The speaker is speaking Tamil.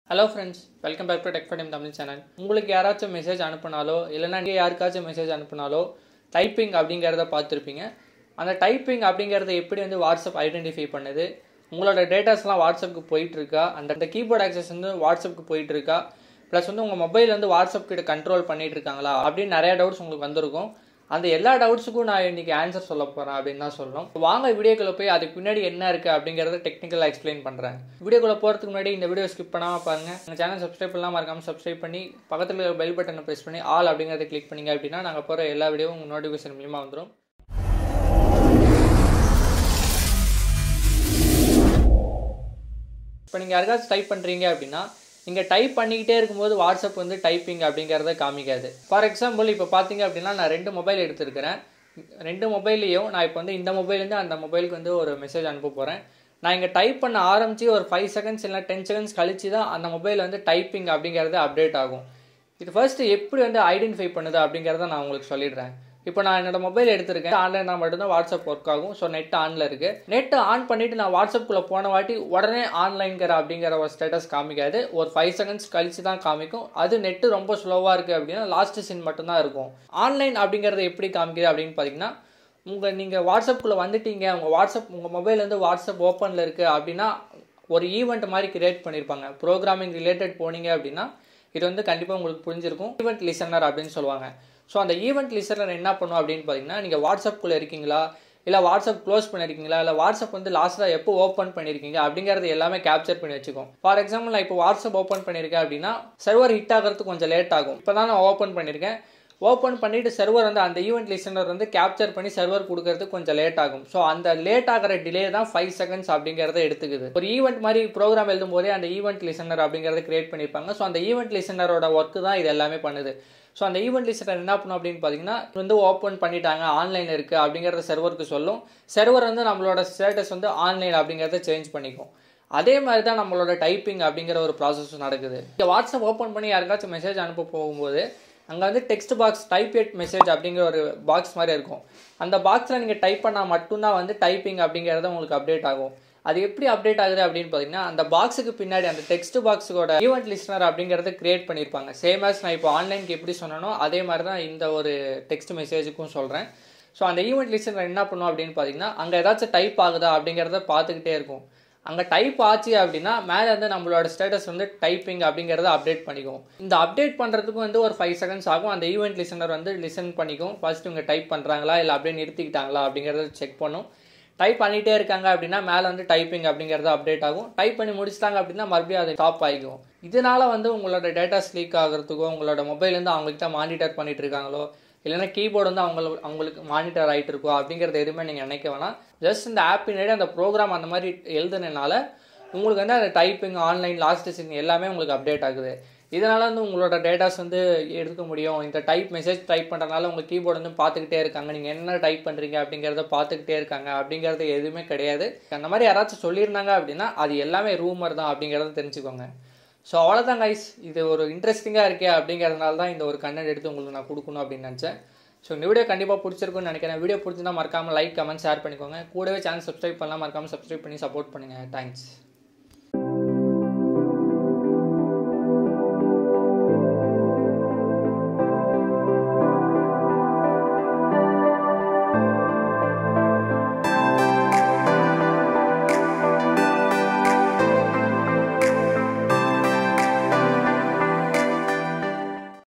hello friends welcome back to tech ஃபடம் தமிழ் சேனல் உங்களுக்கு யாராச்சும் மெசேஜ் அனுப்புனாலோ இல்லைன்னா நீங்கள் யாருக்காச்சும் மெசேஜ் அனுப்புனாலோ டைப்பிங் அப்படிங்கிறத பார்த்துருப்பீங்க அந்த டைப்பிங் அப்படிங்கிறத எப்படி வந்து வாட்ஸ்அப் ஐடென்டிஃபை பண்ணுது உங்களோட டேட்டாஸ்லாம் வாட்ஸ்அப்புக்கு போயிட்டு இருக்கா அந்த அந்த கீபோர்ட் ஆக்சஸ் வந்து வாட்ஸ்அப்புக்கு போயிட்டு இருக்கா ப்ளஸ் வந்து உங்கள் மொபைல் வந்து வாட்ஸ்அப் கிட்ட கண்ட்ரோல் பண்ணிட்டு இருக்காங்களா அப்படின்னு நிறைய டவுட்ஸ் உங்களுக்கு வந்திருக்கும் அந்த எல்லா டவுட்ஸுக்கும் நான் இன்னைக்கு ஆன்சர் சொல்ல போகிறேன் அப்படின்னு தான் சொல்லணும் வாங்க வீடியோக்குள்ள போய் அதுக்கு பின்னாடி என்ன இருக்குது அப்படிங்கிறத டெக்னிக்கலாக எக்ஸ்பிளைன் பண்ணுறேன் வீடியோக்குள்ள போகிறதுக்கு முன்னாடி இந்த வீடியோ ஸ்கிப் பண்ணாமல் பாருங்க எங்கள் சேனல் சப்ஸ்கிரைப் பண்ணலாம் மறக்காமல் சப்ஸ்கிரைப் பண்ணி பக்கத்தில் இருக்கிற பெல் பட்டனை ப்ரெஸ் பண்ணி ஆல் அப்படிங்கிறத கிளிக் பண்ணீங்க அப்படின்னா நாங்கள் போகிற எல்லா வீடியோவும் உங்கள் நோட்டிஃபிகேஷன் மூலியமாக வந்துடும் இப்போ நீங்கள் யாருக்காச்சும் டைப் பண்ணுறீங்க அப்படின்னா நீங்கள் டைப் பண்ணிக்கிட்டே இருக்கும்போது வாட்ஸ்அப் வந்து டைப்பிங் அப்படிங்கிறத காமிக்காது ஃபார் எக்ஸாம்பிள் இப்போ பார்த்தீங்க அப்படின்னா நான் ரெண்டு மொபைல் எடுத்திருக்கிறேன் ரெண்டு மொபைல்லையும் நான் இப்போ வந்து இந்த மொபைல்லேருந்து அந்த மொபைலுக்கு வந்து ஒரு மெசேஜ் அனுப்ப போகிறேன் நான் இங்கே டைப் பண்ண ஆரம்பித்து ஒரு ஃபைவ் செகண்ட்ஸ் இல்லை டென் செகண்ட்ஸ் கழிச்சு தான் அந்த மொபைல் வந்து டைப்பிங் அப்படிங்கிறது அப்டேட் ஆகும் இது ஃபர்ஸ்ட்டு எப்படி வந்து ஐடென்டிஃபை பண்ணுது அப்படிங்கிறத நான் உங்களுக்கு சொல்லிடுறேன் இப்போ நான் என்னோட மொபைல் எடுத்திருக்கேன் ஆன்லைனில் மட்டும்தான் வாட்ஸ்அப் ஒர்க் ஆகும் ஸோ நெட் ஆனில் இருக்குது நெட் ஆன் பண்ணிவிட்டு நான் வாட்ஸ்அப்புக்குள்ளே போன வாட்டி உடனே ஆன்லைன்கிற அப்படிங்கிற ஒரு ஸ்டேட்டஸ் காமிக்காது ஒரு ஃபைவ் செகண்ட்ஸ் கழிச்சு தான் காமிக்கும் அது நெட்டு ரொம்ப ஸ்லோவாக இருக்குது அப்படின்னா லாஸ்ட் சீன் மட்டும்தான் இருக்கும் ஆன்லைன் அப்படிங்கிறத எப்படி காமிக்குது அப்படின்னு பார்த்தீங்கன்னா உங்கள் நீங்கள் வாட்ஸ்அப்புக்குள்ளே வந்துட்டீங்க உங்கள் வாட்ஸ்அப் உங்கள் மொபைல் வந்து வாட்ஸ்அப் ஓப்பனில் இருக்குது அப்படின்னா ஒரு ஈவெண்ட் மாதிரி கிரியேட் பண்ணியிருப்பாங்க ப்ரோக்ராமிங் ரிலேட்டட் போனீங்க அப்படின்னா இது வந்து கண்டிப்பாக உங்களுக்கு புரிஞ்சிருக்கும் ஈவெண்ட் லிசனர் அப்படின்னு சொல்லுவாங்க ஸோ அந்த ஈவெண்ட் லிஸ்டரில் என்ன பண்ணும் அப்படின்னு பார்த்தீங்கன்னா நீங்கள் வாட்ஸ்அப்புக்குள்ளே இருக்கீங்களா இல்லை வாட்ஸ்அப் க்ளோஸ் பண்ணியிருக்கீங்களா இல்லை வாட்ஸ்அப் வந்து லாஸ்ட்டாக எப்போ ஓப்பன் பண்ணியிருக்கீங்க அப்படிங்கிறது எல்லாமே கேப்சர் பண்ணி வச்சுக்கும் ஃபார் எக்ஸாம்பிள் நான் இப்போ வாட்ஸ்அப் ஓப்பன் பண்ணியிருக்கேன் அப்படின்னா சர்வர் ஹிட் ஆகிறதுக்கு கொஞ்சம் லேட் ஆகும் இப்போ தான் நான் ஓப்பன் பண்ணியிருக்கேன் ஓப்பன் பண்ணிட்டு சர்வர் வந்து அந்த ஈவெண்ட் லிசனர் வந்து கேப்சர் பண்ணி சர்வர் கொடுக்கறதுக்கு கொஞ்சம் லேட் ஆகும் ஸோ அந்த லேட் ஆகிற டிலே தான் ஃபைவ் செகண்ட்ஸ் அப்படிங்கிறத எடுத்துக்குது ஒரு ஈவெண்ட் மாதிரி ப்ரோக்ராம் எழுதும் போதே அந்த ஈவெண்ட் லிசனர் அப்படிங்கிறத கிரியேட் பண்ணியிருப்பாங்க ஸோ அந்த ஈவெண்ட் லிசனரோட ஒர்க்கு தான் இது எல்லாமே பண்ணுது ஸோ அந்த ஈவெண்ட் லிஸ்டர் என்ன பண்ணும் அப்படின்னு பார்த்தீங்கன்னா வந்து ஓப்பன் பண்ணிட்டாங்க ஆன்லைன் இருக்குது அப்படிங்கிறத சர்வருக்கு சொல்லும் சர்வர் வந்து நம்மளோட ஸ்டேட்டஸ் வந்து ஆன்லைன் அப்படிங்கிறத சேஞ்ச் பண்ணிக்கும் அதே மாதிரி தான் நம்மளோட டைப்பிங் அப்படிங்கிற ஒரு ப்ராசஸ் நடக்குது இங்கே வாட்ஸ்அப் ஓப்பன் பண்ணி யாருக்காச்சும் மெசேஜ் அனுப்ப போகும்போது அங்கே வந்து text box typed message அப்படிங்கிற ஒரு பாக்ஸ் மாதிரி இருக்கும் அந்த பாக்ஸில் நீங்கள் டைப் பண்ணால் மட்டும்தான் வந்து டைப்பிங் அப்படிங்கிறது உங்களுக்கு அப்டேட் ஆகும் அது எப்படி அப்டேட் ஆகுது அப்படின்னு பார்த்தீங்கன்னா அந்த பாக்ஸுக்கு பின்னாடி அந்த டெக்ஸ்ட் பாக்ஸோட ஈவெண்ட் லிஸ்னர் அப்படிங்கிறத கிரியேட் பண்ணியிருப்பாங்க சேம் ஆஸ் நான் இப்போ ஆன்லைனுக்கு எப்படி சொன்னனோ அதே மாதிரி தான் இந்த ஒரு டெக்ஸ்ட் மெசேஜுக்கும் சொல்கிறேன் ஸோ அந்த ஈவெண்ட் லிஸ்னர் என்ன பண்ணும் அப்படின்னு பார்த்தீங்கன்னா அங்கே ஏதாச்சும் டைப் ஆகுதா அப்படிங்கிறத பார்த்துக்கிட்டே இருக்கும் அங்கே டைப் ஆச்சு அப்படின்னா மேலே வந்து நம்மளோட ஸ்டேட்டஸ் வந்து டைப்பிங் அப்படிங்கிறத அப்டேட் பண்ணிக்கும் இந்த அப்டேட் பண்ணுறதுக்கும் வந்து ஒரு ஃபைவ் செகண்ட்ஸ் ஆகும் அந்த ஈவெண்ட் லிசனர் வந்து லிசன் பண்ணிக்கும் ஃபர்ஸ்ட் இவங்க டைப் பண்ணுறாங்களா இல்லை அப்படியே நிறுத்திக்கிட்டாங்களா அப்படிங்கிறத செக் பண்ணும் டைப் பண்ணிகிட்டே இருக்காங்க அப்படின்னா மேலே வந்து டைப்பிங் அப்படிங்கிறது அப்டேட் ஆகும் டைப் பண்ணி முடிச்சிட்டாங்க அப்படின்னா மறுபடியும் அது ஸ்டாப் ஆகிக்கும் இதனால வந்து உங்களோட டேட்டாஸ் லீக் ஆகிறதுக்கோ உங்களோட மொபைல் வந்து அவங்ககிட்ட மானிட்டர் பண்ணிட்டு இருக்காங்களோ இல்லைன்னா கீபோர்டு வந்து அவங்களுக்கு அவங்களுக்கு மானிட்டர் ஆகிட்டு இருக்கோ அப்படிங்கிறது எதுவுமே நீங்கள் நினைக்க வேணாம் ஜஸ்ட் இந்த ஆப் பின்னாடி அந்த ப்ரோக்ராம் அந்த மாதிரி எழுதுனனால உங்களுக்கு வந்து அந்த டைப்பிங் ஆன்லைன் லாஸ்ட் சீன் எல்லாமே உங்களுக்கு அப்டேட் ஆகுது இதனால் வந்து உங்களோட டேட்டாஸ் வந்து எடுக்க முடியும் இந்த டைப் மெசேஜ் டைப் பண்ணுறதுனால உங்கள் கீபோர்டு வந்து பார்த்துக்கிட்டே இருக்காங்க நீங்கள் என்ன டைப் பண்ணுறீங்க அப்படிங்கிறத பார்த்துக்கிட்டே இருக்காங்க அப்படிங்கிறது எதுவுமே கிடையாது அந்த மாதிரி யாராச்சும் சொல்லியிருந்தாங்க அப்படின்னா அது எல்லாமே ரூமர் தான் அப்படிங்கிறத தெரிஞ்சுக்கோங்க ஸோ அவ்வளோதான் கைஸ் இது ஒரு இன்ட்ரெஸ்டிங்காக இருக்கே அப்படிங்கிறதுனால தான் இந்த ஒரு கண்டென்ட் எடுத்து உங்களுக்கு நான் கொடுக்கணும் அப்படின்னு நினச்சேன் ஸோ இந்த வீடியோ கண்டிப்பாக பிடிச்சிருக்குன்னு நினைக்கிறேன் வீடியோ பிடிச்சிருந்தா மறக்காமல் லைக் கமெண்ட் ஷேர் பண்ணிக்கோங்க கூடவே சேனல் சப்ஸ்கிரைப் பண்ணலாம் மறக்காமல் சப்ஸ்கிரைப் பண்ணி சப்போர்ட் பண்ணுங்கள் தேங்க்ஸ்